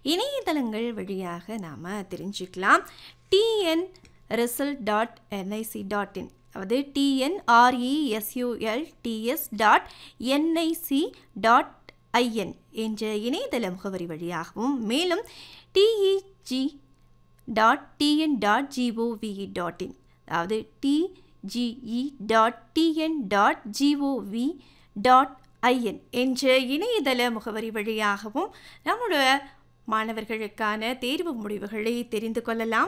இணையதளங்கள் வழியாக நாம் தெரிஞ்சுக்கலாம் TN result dot NIC dot in அதாவது TNRESUL TS dot NIC dot IN என்ற இணையதள முகவரி வழியாகவும் மேலும் DEG dot TN dot GOVE dot in அதாவது DGE dot TN dot GOV dot IN என்ற இணையதள முகவரி வழியாகவும் நம்முடைய மாணவர்களுக்கான தேர்வு முடிவுகளை தெரிந்து கொள்ளலாம்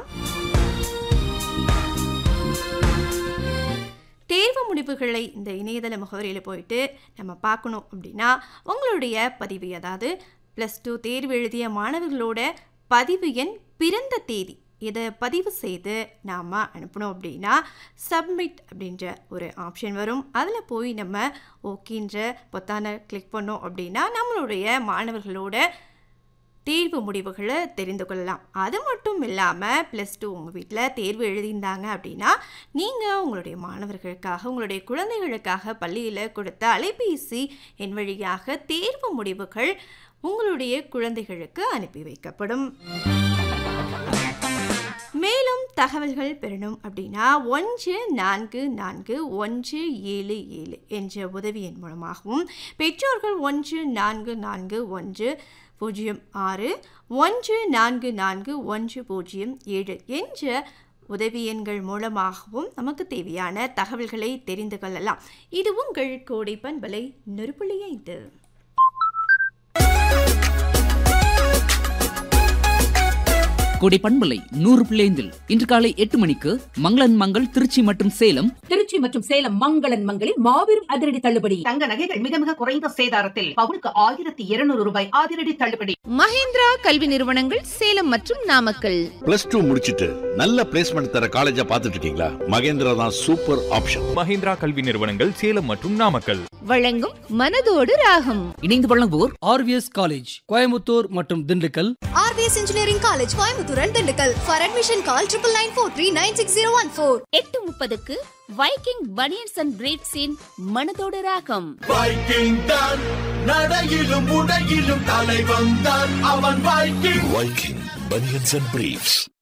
தேர்வு முடிவுகளை இந்த இணையதள முகவரியில் போயிட்டு நம்ம பார்க்கணும் அப்படின்னா உங்களுடைய பதிவு அதாவது ப்ளஸ் டூ தேர்வு எழுதிய மாணவர்களோட பதிவு எண் பிறந்த தேதி இதை பதிவு செய்து நாம் அனுப்பணும் அப்படின்னா சப்மிட் அப்படின்ற ஒரு ஆப்ஷன் வரும் அதில் போய் நம்ம ஓகேன்ற பொத்தானை கிளிக் பண்ணோம் அப்படின்னா நம்மளுடைய மாணவர்களோட தேர்வு முடிவுகளை தெரிந்து கொள்ளலாம் அது மட்டும் இல்லாமல் ப்ளஸ் டூ உங்கள் வீட்டில் தேர்வு எழுதியிருந்தாங்க அப்படின்னா நீங்கள் உங்களுடைய மாணவர்களுக்காக உங்களுடைய குழந்தைகளுக்காக பள்ளியில் கொடுத்த அலைபேசி எண் வழியாக தேர்வு முடிவுகள் உங்களுடைய குழந்தைகளுக்கு அனுப்பி வைக்கப்படும் மேலும் தகவல்கள் பெறணும் அப்படின்னா ஒன்று நான்கு நான்கு ஒன்று ஏழு ஏழு என்ற உதவி எண் மூலமாகவும் பெற்றோர்கள் ஒன்று நான்கு நான்கு ஒன்று பூஜ்ஜியம் ஆறு ஒன்று நான்கு நான்கு ஒன்று பூஜ்ஜியம் ஏழு என்ற உதவி எண்கள் மூலமாகவும் நமக்கு தேவையான தகவல்களை தெரிந்து கொள்ளலாம் இது உங்கள் கோடை பண்பலை நெருப்புள்ளி ஐந்து கொடை பண்பலை நூறு பிள்ளைந்தில் இன்று காலை எட்டு மணிக்கு மங்களன் மங்கள் திருச்சி மற்றும் சேலம் திருச்சி மற்றும் சேலம் மங்களன் மங்களில் மாபெரும் அதிரடி தள்ளுபடி தங்க நகைகள் மிக மிக குறைந்த சேதாரத்தில் பவுனுக்கு ஆயிரத்தி இருநூறு ரூபாய் அதிரடி தள்ளுபடி மஹேந்திரா கல்வி நிறுவனங்கள் சேலம் மற்றும் நாமக்கல் பிளஸ் டூ முடிச்சிட்டு நல்ல பிளேஸ்மெண்ட் தர காலேஜா பார்த்துட்டு இருக்கீங்களா மகேந்திரா தான் சூப்பர் ஆப்ஷன் மஹிந்திரா கல்வி நிறுவனங்கள் சேலம் மற்றும் நாமக்கல் வழங்கும் மனதோடு ராகம் இணைந்து வழங்குவோர் ஆர்விஎஸ் காலேஜ் கோயம்புத்தூர் மற்றும் Dindigul RVS engineering college Coimbatore and Dindigul for admission call triple nine four three nine six zero one four எட்டு முப்பதுக்கு வைக்கிங் பனியன்ஸ் அண்ட் பிரேட்ஸின் மனதோடு ராகம் வைக்கிங் தான் நடையிலும் உடையிலும் தலைவன் தான் அவன் Viking Viking banians and briefs